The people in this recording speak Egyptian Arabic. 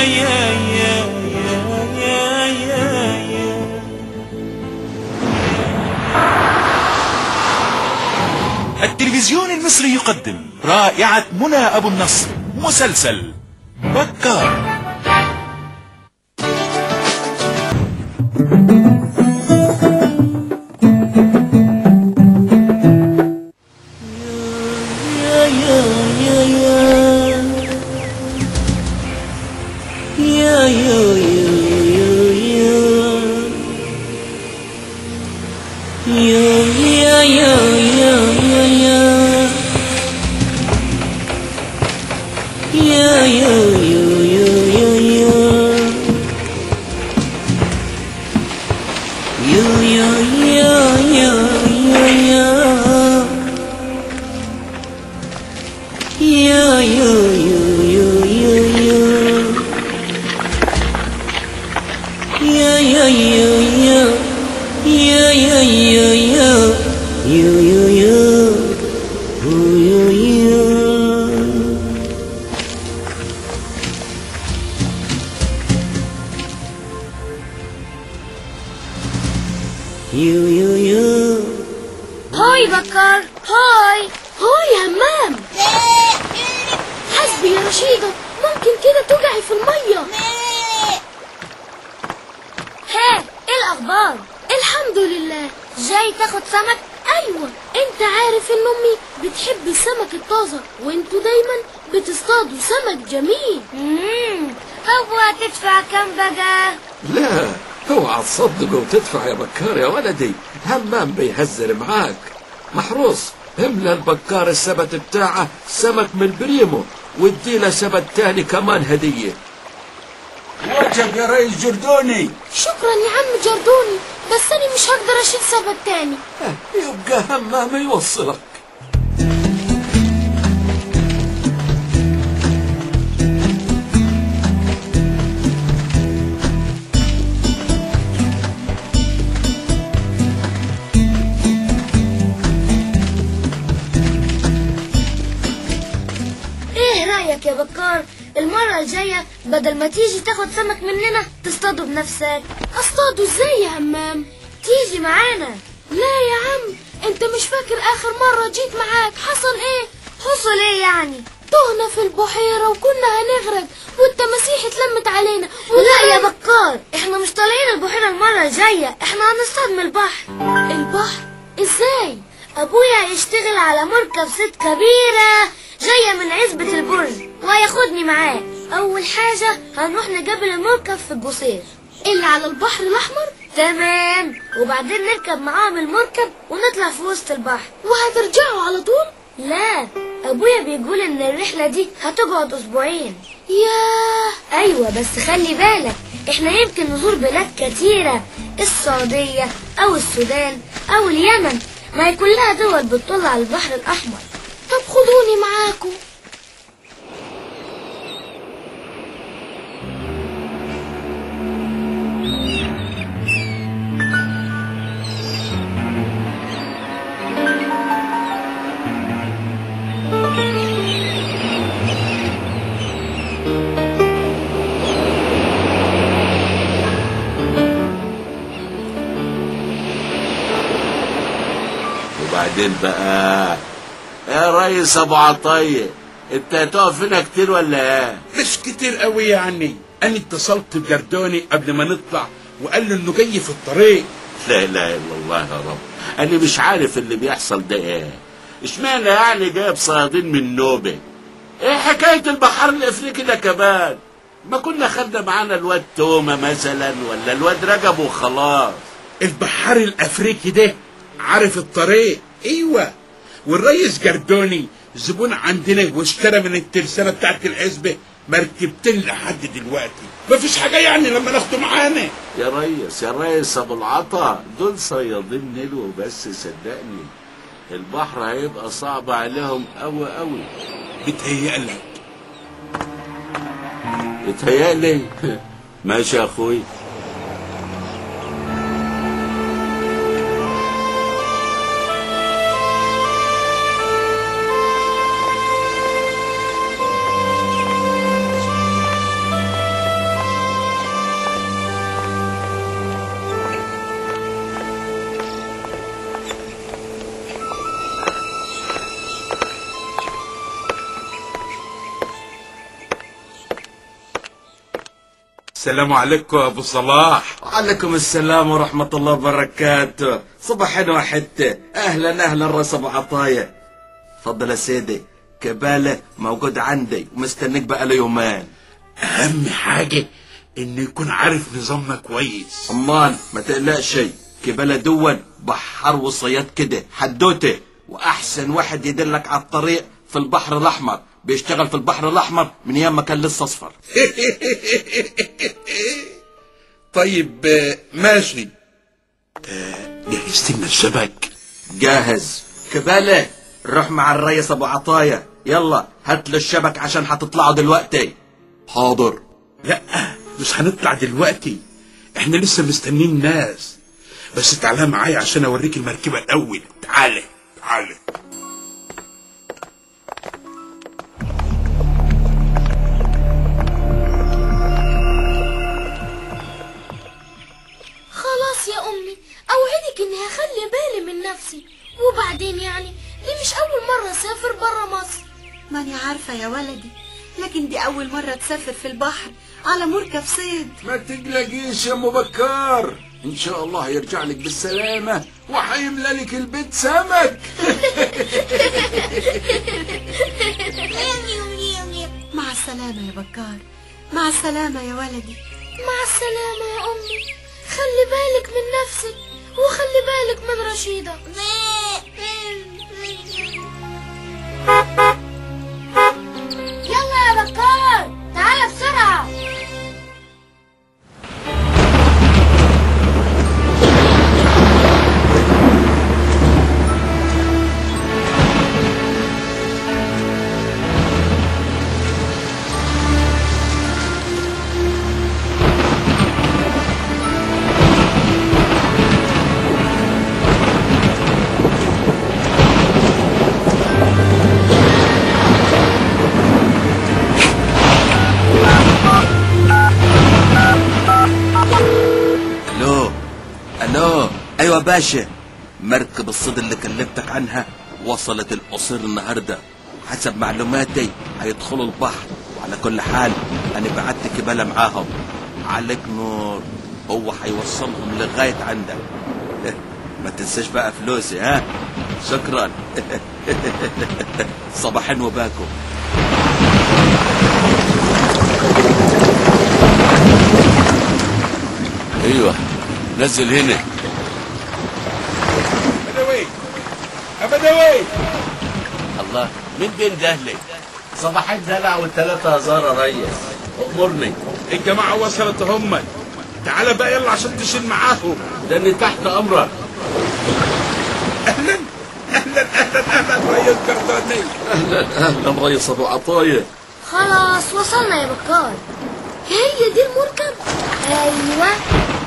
يا يا يا يا يا التلفزيون المصري يقدم رائعة منى أبو النصر مسلسل بكار هاي بكر هاي هاي يا همام حسبي يا رشيدة ممكن كده توقعي في المية ها ايه الاخبار الحمد لله جاي تاخد سمك ايوه انت عارف ان امي بتحب السمك الطازة وانتوا دايما بتصطادوا سمك جميل امم هو هتدفع كام بقى لا اوعى تصدق وتدفع يا بكار يا ولدي همام بيهزر معاك محروس املى البكار السبت بتاعه سمك من بريمو واديله سبت تاني كمان هدية وجب يا ريس جردوني شكرا يا عم جردوني بس انا مش هقدر اشيل سبت تاني اه، يبقى همام يوصلك ايه رأيك يا بكار المرة الجاية بدل ما تيجي تاخد سمك مننا تصطاده بنفسك اصطاده ازاي يا همام تيجي معانا لا يا عم انت مش فاكر اخر مرة جيت معاك حصل ايه حصل ايه يعني تهنا في البحيرة وكنا هنغرق والتماسيح اتلمت علينا لا يا بكار احنا مش طالعين البحيرة المرة الجاية احنا هنصطاد من البحر البحر ازاي ابويا هيشتغل على مركب ست كبيرة جاية من عزبة البرج وهياخدني معاه اول حاجة هنروح نقابل المركب في الجسير اللي على البحر الاحمر تمام وبعدين نركب معاهم المركب ونطلع في وسط البحر وهترجعوا على طول لا ابويا بيقول ان الرحلة دي هتقعد اسبوعين ياه ايوه بس خلي بالك احنا يمكن نزور بلاد كتيرة السعودية او السودان او اليمن ما هي كلها دول بتطل على البحر الاحمر طب خدوني معاكم وبعدين بقى يا ريس ابو عطيه انت هتقف هنا كتير ولا ايه مش كتير قوي يعني انا اتصلت بجردوني قبل ما نطلع وقال له انه جاي في الطريق لا اله الا الله يا رب انا مش عارف اللي بيحصل ده ايه اشمعنى يعني جايب صيادين من نوبه ايه حكايه البحر الافريقي ده كمان ما كنا خدنا معانا الواد تومه مثلا ولا الواد رجب وخلاص البحار الافريقي ده عارف الطريق ايوه والريس جردوني زبون عندنا واشترى من الترسانه بتاعت العزبه مركبتين لحد دلوقتي مفيش حاجه يعني لما ناخده معانا يا ريس يا ريس ابو العطا دول صيادين نيل وبس صدقني البحر هيبقى صعب عليهم قوي قوي بتهيألك بتهيألي ماشي يا اخوي السلام عليكم يا ابو صلاح وعليكم السلام ورحمة الله وبركاته صباحين وحتة أهلا أهلا راس أبو عطايا تفضل يا سيدي كبالة موجود عندي ومستنيك بقى له يومين اهم حاجة انه يكون عارف نظامنا كويس أمان ما تقلقش شيء كبالة دول بحر وصياد كده حدوته وأحسن واحد يدلك على الطريق في البحر الأحمر بيشتغل في البحر الأحمر من أيام ما كان لسه أصفر طيب آه، ماشي آه، جهزت لنا الشبك جاهز كبالة روح مع الريس ابو عطايا يلا هات له الشبك عشان هتطلعوا دلوقتي حاضر لا مش هنطلع دلوقتي احنا لسه مستنيين ناس بس تعالى معايا عشان اوريك المركبة الاول تعالى تعالى خلاص يا أمي أوعدك إني هخلي بالي من نفسي وبعدين يعني دي مش أول مرة أسافر برا مصر ماني عارفة يا ولدي لكن دي أول مرة تسافر في البحر على مركب صيد ما تقلقيش يا ام بكار ان شاء الله يرجع لك بالسلامة وحيملى لك البيت سمك مع السلامة يا بكار مع السلامة يا ولدي مع السلامة يا أمي خلي بالك من نفسك وخلي بالك من رشيدة يلا يا بكار تعالى بسرعة الو الو ايوه باشا مركب الصيد اللي كلمتك عنها وصلت القصير النهارده حسب معلوماتي هيدخلوا البحر وعلى كل حال انا بعت كبالة معاهم عليك نور هو هيوصلهم لغاية عندك ما تنساش بقى فلوسي ها شكرا صباحين وباكم ايوه نزل هنا بدوي بدوي الله مين بين دهلك صباحين دلع والتلاتة هزار يا ريس امرني الجماعة وصلت هم تعالى بقى يلا عشان تشيل معاهم ده اني تحت امرك اهلا اهلا اهلا اهلا ريس كرتوني اهلا ريس ابو عطايا خلاص وصلنا يا بكار هي دي المركب ايوه